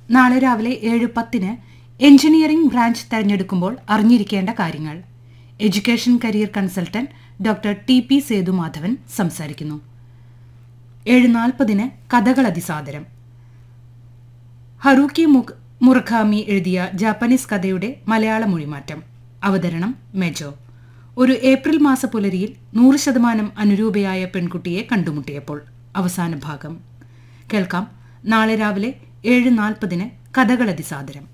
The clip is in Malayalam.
നാളെ രാവിലെ ഏഴ് പത്തിന് എഞ്ചിനീയറിംഗ് ബ്രാഞ്ച് തെരഞ്ഞെടുക്കുമ്പോൾ അറിഞ്ഞിരിക്കേണ്ട കാര്യങ്ങൾ education career consultant doctor T P Sethumadhavan സംസാരിക്കുന്നു ഏഴ് നാൽപ്പതിന് കഥകൾ അതിസാദരം ഹറൂക്കി മുഖ് മുറഖാമി എഴുതിയ ജാപ്പനീസ് കഥയുടെ മലയാള മൊഴിമാറ്റം അവതരണം മെജോ ഒരു ഏപ്രിൽ മാസ പുലരിയിൽ നൂറ് ശതമാനം അനുരൂപയായ പെൺകുട്ടിയെ കണ്ടുമുട്ടിയപ്പോൾ അവസാന ഭാഗം കേൾക്കാം നാളെ രാവിലെ ഏഴ് നാൽപ്പതിന് കഥകൾ അതിസാദരം